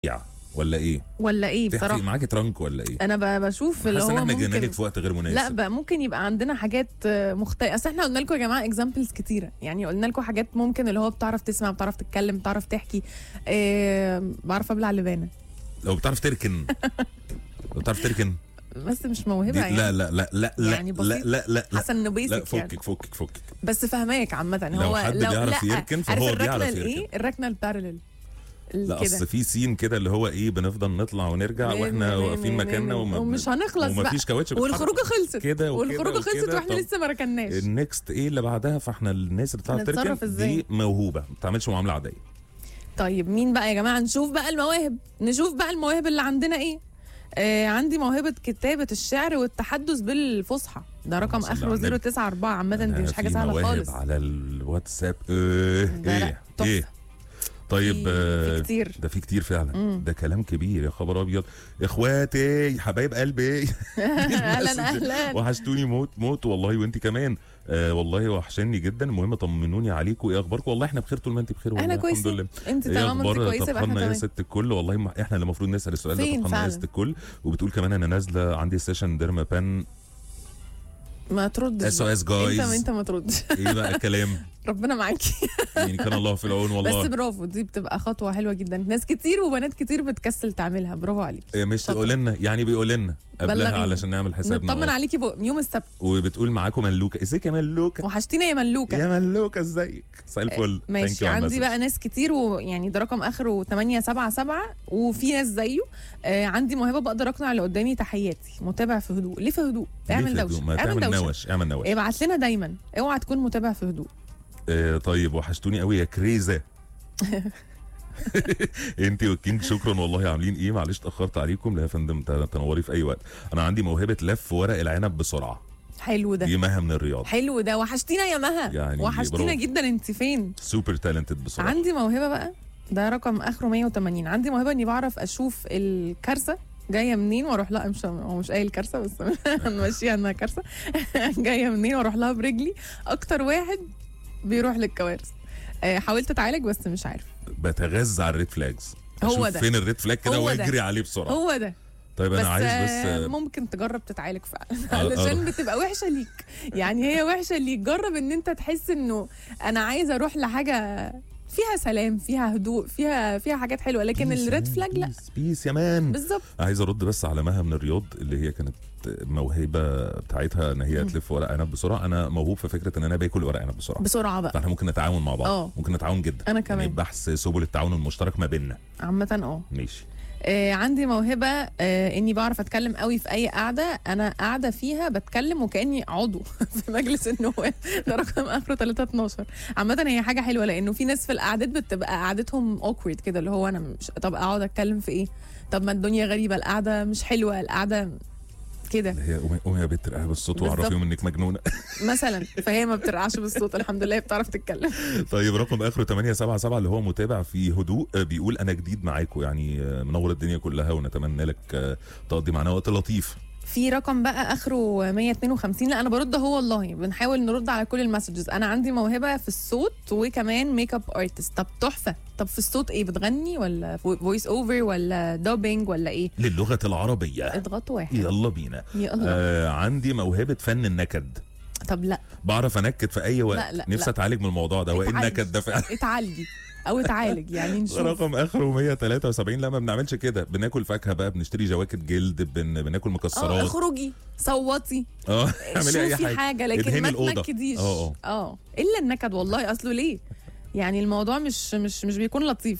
يا ولا ايه؟ ولا ايه تحفي بصراحه معاكي ترانك ولا ايه؟ انا ب- بشوف اللي حاسه ان هو احنا جينا ممكن لك في وقت غير مناسب لا بقى ممكن يبقى عندنا حاجات مختلفه اصل احنا قلنا لكم يا جماعه اكزامبلز كتيره يعني قلنا لكم حاجات ممكن اللي هو بتعرف تسمع بتعرف تتكلم بتعرف تحكي إيه بعرف ابلع لبانه لو بتعرف تركن لو بتعرف تركن بس مش دي موهبه يعني لا لا لا لا لا يعني لا بسيط. لا لا لا حاسه انه لا بيسك يعني فكك فكك فكك بس فهماك عامه لو هو حد لو بيعرف لا يركن عارف فهو الركنه بيعرف الايه يركن. الركنه البارلل لا كده اصل في سين كده اللي هو ايه بنفضل نطلع ونرجع مين- واحنا مين- واقفين مين- مكاننا مين- وما ومش هنخلص بقى ومفيش كاوتش بيتحرك. والخروجه خلصت كده وكده والخروجه خلصت وكده. واحنا طب لسه ما ركناش النكست ايه اللي بعدها فاحنا الناس اللي بتعرف هنتصرف تركن إزاي؟ دي موهوبه ما بتعملش معامله عاديه طيب مين بقى يا جماعه نشوف بقى المواهب نشوف بقى المواهب اللي عندنا ايه آه عندي موهبة كتابة الشعر والتحدث بالفصحى ده رقم اللهم صل اخره على النبي. 094 عامة دي مش حاجة في سهلة مواهب خالص على الواتساب ايه ده لا، ايه تحفة. ايه طيب في- آه، في كتير ده في كتير فعلا مم. ده كلام كبير يا خبر ابيض اخواتي حبايب قلبي اهلا اهلا وحشتوني موت موت والله وانت كمان آه والله وحشني جدا المهم طمنوني عليكم ايه اخباركم والله احنا بخير طول ما انت بخير والله احنا الحمد كويسين لله انت ايه طالما انت اخبار كويسة يبقى احنا طبخنا يا تمام ست الكل والله ما احنا اللي المفروض نسال السؤال ده فين طبخنا يا فعلا؟ ست الكل وبتقول كمان انا نازله عندي سيشن ديرما بان ما تردش اس او اس بقى. انت جايز انت ما تردش ايه بقى الكلام ربنا معاكي يعني كان الله في العون بس والله برافو دي بتبقى خطوة حلوة جدا ناس كتير وبنات كتير بتكسل تعملها برافو عليك إيه مش شاطر. تقول لنا يعني بيقول لنا قبلها بلغينا. علشان نعمل حسابنا نطمن آه. عليكي بق- يوم السبت وبتقول معاكم ملوكه ازيك يا ملوكه وحشتينا يا ملوكة يا ملوكه ازيك مساء الفل Thank ماشي you على عندي المسج. بقى ناس كتير ويعني ده رقم اخره 877 وفي ناس زيه آه عندي موهبه بقدر اقنع اللي قدامي تحياتي متابع في هدوء ليه في هدوء ليه اعمل في هدوء؟ دوشه ما اعمل تعمل دوشه نوش اعمل نوش ابعت لنا دايما اوعى تكون متابع في هدوء آه طيب وحشتوني قوي يا كريزه انت والكينج شكرا والله عاملين ايه معلش اتاخرت عليكم لا يا فندم ت- تنوري في اي وقت انا عندي موهبه لف ورق العنب بسرعه حلو ده دي مها من الرياض حلو ده وحشتينا يا مها يعني وحشتينا برافو. جدا انت فين سوبر تالنتد بسرعه عندي موهبه بقى ده رقم اخره 180 عندي موهبه اني بعرف اشوف الكارثه جايه منين واروح لها مش هو مش قايل كارثه بس هنمشيها انها كارثه جايه منين واروح لها برجلي اكتر واحد بيروح للكوارث آه، حاولت اتعالج بس مش عارف بتغذى على الريد فلاجز هو أشوف ده. فين الريد فلاج كده هو ده. واجري عليه بسرعه هو ده طيب بس, انا عايز آه، بس ممكن تجرب تتعالج فعلا آه، علشان آه. بتبقى وحشه ليك يعني هي وحشه ليك جرب ان انت تحس انه انا عايزه اروح لحاجه فيها سلام فيها هدوء فيها فيها حاجات حلوه لكن بيس الريد يا فلاج لا بيس بيس يا مان بالظبط عايز ارد بس على مها من الرياض اللي هي كانت موهبه بتاعتها ان هي تلف ورق عنب بسرعه انا موهوب في فكره ان انا باكل ورق عنب بسرعه بسرعه بقى فاحنا ممكن نتعاون مع بعض اه. ممكن نتعاون جدا انا يعني كمان بحث سبل التعاون المشترك ما بيننا عامه اه ماشي آه، عندي موهبه آه اني بعرف اتكلم قوي في اي قعده انا قاعده فيها بتكلم وكاني عضو في مجلس النواب ده رقم اخره 312 عامه هي حاجه حلوه لانه في ناس في القعدات بتبقى قعدتهم اوكورد كده اللي هو انا مش طب اقعد اتكلم في ايه طب ما الدنيا غريبه القعده مش حلوه القعده كده هي قومي قومي يا بنت رقها بالصوت بالظبط. وعرفيهم انك مجنونه مثلا فهي ما بترقعش بالصوت الحمد لله بتعرف تتكلم طيب رقم اخره 877 اللي هو متابع في هدوء آه، بيقول انا جديد معاكم يعني آه، منور الدنيا كلها ونتمنى لك آه، تقضي معانا وقت لطيف في رقم بقى اخره 152 لا انا برد هو والله بنحاول نرد على كل المسجز انا عندي موهبه في الصوت وكمان ميك اب ارتست طب تحفه طب في الصوت ايه بتغني ولا فويس اوفر ولا دوبينج ولا ايه للغه العربيه اضغطوا واحد يلا بينا يا الله آه عندي موهبه فن النكد طب لا بعرف انكد في اي وقت لا، لا، نفسي لا. اتعالج من الموضوع ده وايه اتعالج. النكد ده فعلا اتعالجي او اتعالج يعني نشوف رقم اخره 173 لا ما بنعملش كده بناكل فاكهه بقى بنشتري جواكت جلد بن... بناكل اه مكسرات اخرجي صوتي اه اعملي اي شوفي حاجه حاجه لكن ادهني ما الأوضة. تنكديش اه اه اه الا النكد والله اصله ليه يعني الموضوع مش مش مش بيكون لطيف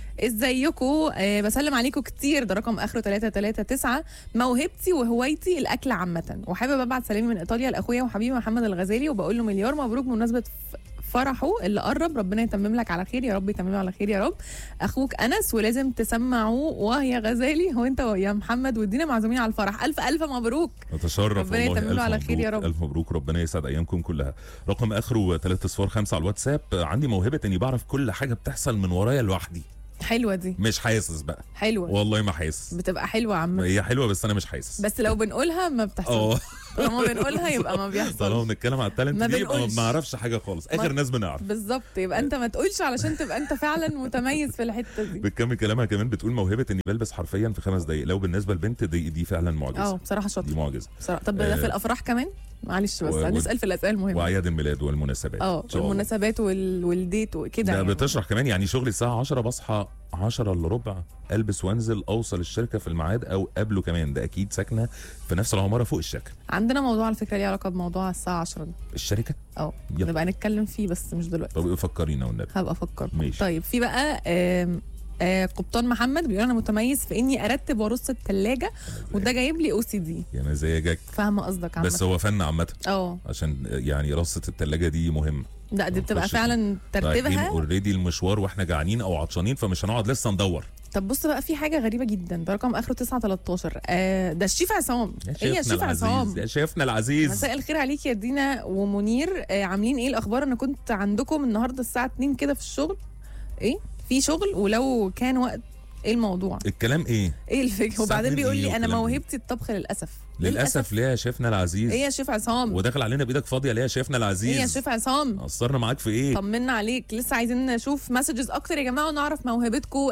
ازيكم آه بسلم عليكم كتير ده رقم اخره 339 موهبتي وهوايتي الاكل عامه وحابب ابعت سلامي من ايطاليا لاخويا وحبيبي محمد الغزالي وبقول له مليار مبروك بمناسبه ف- فرحه اللي قرب ربنا يتمم لك على خير يا رب يتمم على خير يا رب اخوك انس ولازم تسمعوه وهي غزالي هو انت يا محمد وادينا معزومين على الفرح الف الف مبروك اتشرف ربنا والله يتمم له ألف على خير يا مبروك، رب. الف مبروك ربنا يسعد ايامكم كلها رقم اخره 3 صفار 5 على الواتساب عندي موهبه اني بعرف كل حاجه بتحصل من ورايا لوحدي حلوه دي مش حاسس بقى حلوه والله ما حاسس بتبقى حلوه عامه هي حلوه بس انا مش حاسس بس لو بنقولها ما بتحصلش اه طالما بنقولها يبقى ما بيحصلش طالما بنتكلم على التالنت ما دي يبقى ما بنقولش. بنعرفش حاجه خالص اخر ما- ناس بنعرف بالظبط يبقى انت ما تقولش علشان تبقى انت فعلا متميز في الحته دي بتكمل كلامها كمان بتقول موهبه اني بلبس حرفيا في خمس دقائق لو بالنسبه للبنت دي دي فعلا اه معجزه بصراحه دي شاطر معجزه بصراحه طب آه. في الافراح كمان معلش بس و- و- هنسال في الاسئله المهمه واعياد الميلاد والمناسبات اه إن شاء الله. المناسبات وال... والديت وكده ده يعني. بتشرح كمان يعني شغلي الساعه 10 بصحى 10 الا ربع البس وانزل اوصل الشركه في الميعاد او قبله كمان ده اكيد ساكنه في نفس العماره فوق الشركه عندنا موضوع على فكره ليه علاقه بموضوع الساعه 10 ده الشركه اه يلا. نبقى نتكلم فيه بس مش دلوقتي طب فكرينا والنبي هبقى افكر ماشي. طيب في بقى آم، آه قبطان محمد بيقول انا متميز في اني ارتب وارص الثلاجه وده جايب لي او سي دي يا مزاجك فاهمه قصدك عامه بس هو فن عامه اه عشان يعني رصه الثلاجه دي مهمه لا دي بتبقى نخش فعلا ترتيبها اوريدي المشوار واحنا جعانين او عطشانين فمش هنقعد لسه ندور طب بص بقى في حاجه غريبه جدا ده رقم اخره 9 13 آه ده الشيف عصام هي الشيف عصام يا شيفنا العزيز مساء الخير عليك يا دينا ومنير آه عاملين ايه الاخبار انا كنت عندكم النهارده الساعه 2 كده في الشغل ايه في شغل ولو كان وقت ايه الموضوع الكلام ايه ايه الفكره الساعة وبعدين 2 بيقول إيه لي انا والكلام إيه؟ موهبتي الطبخ للاسف للاسف ليه يا شيفنا العزيز ايه يا شيف عصام وداخل علينا بايدك فاضيه ليه يا شيفنا العزيز ايه يا شيف عصام قصرنا معاك في ايه طمنا عليك لسه عايزين نشوف مسجز اكتر يا جماعه ونعرف موهبتكم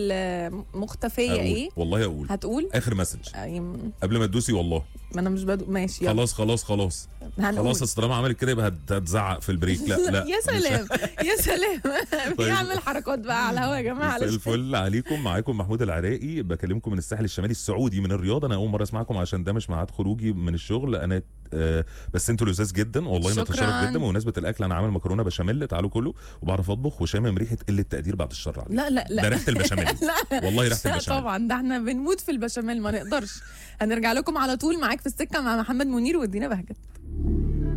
المختفيه أقول. ايه والله اقول هتقول اخر مسج أي- ما قبل ما تدوسي والله انا مش بدو ماشي يلا خلاص خلاص خلاص هنقول خلاص اصل طالما عملت كده يبقى هت- هتزعق في البريك لا لا يا سلام يا سلام طيب. بيعمل حركات بقى على الهوا يا جماعه مساء معلش الفل عليكم معاكم محمود العراقي بكلمكم من الساحل الشمالي السعودي من الرياض انا اول مره اسمعكم عشان ده مش ميعاد خروجي من الشغل انا آه بس انتوا لذاذ جدا والله شكراً. نتشرف جدا بمناسبه الاكل انا عامل مكرونه بشاميل تعالوا كلوا وبعرف اطبخ وشامم ريحه قله تقدير بعد الشر عليك لا لا لا ده ريحه البشاميل لا والله ريحه لا البشاميل طبعا ده احنا بنموت في البشاميل ما نقدرش هنرجع لكم على طول معاك في السكه مع محمد منير ودينا بهجت